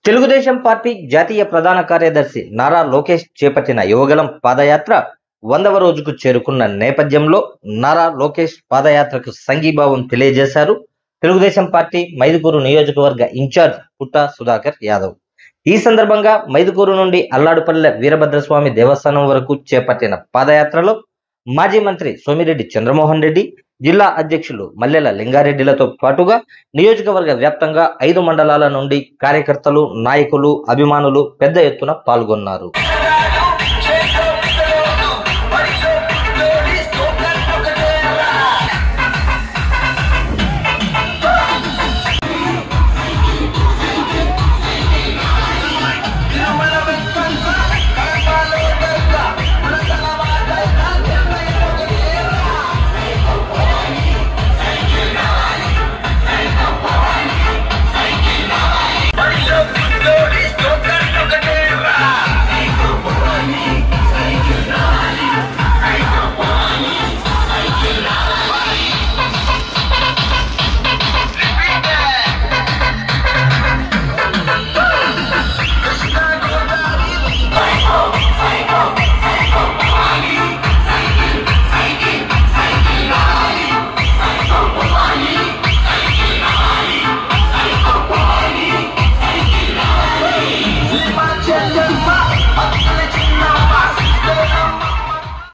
Telugu Desam party జాతీయ ప్రధాన కార్యదర్శి నారా లోకేష్ చేపట్టిన యువగలం పాదయాత్ర వందవ రోజుకు చేరుకున్న నేపథ్యంలో నారా లోకేష్ పాదయాత్రకు సంఘీభావం తెలియజేశారు తెలుగుదేశం పార్టీ మైదుకూరు నియోజకవర్గ ఇన్ఛార్జ్ పుట్ట సుధాకర్ యాదవ్ ఈ సందర్భంగా మైదుకూరు నుండి అల్లాడుపల్లె వీరభద్రస్వామి దేవస్థానం వరకు చేపట్టిన పాదయాత్రలో మాజీ మంత్రి సోమిరెడ్డి చంద్రమోహన్ రెడ్డి జిల్లా అధ్యక్షులు మల్లెల లింగారెడ్డిలతో పాటుగా నియోజకవర్గ వ్యాప్తంగా ఐదు మండలాల నుండి కార్యకర్తలు నాయకులు అభిమానులు పెద్ద ఎత్తున పాల్గొన్నారు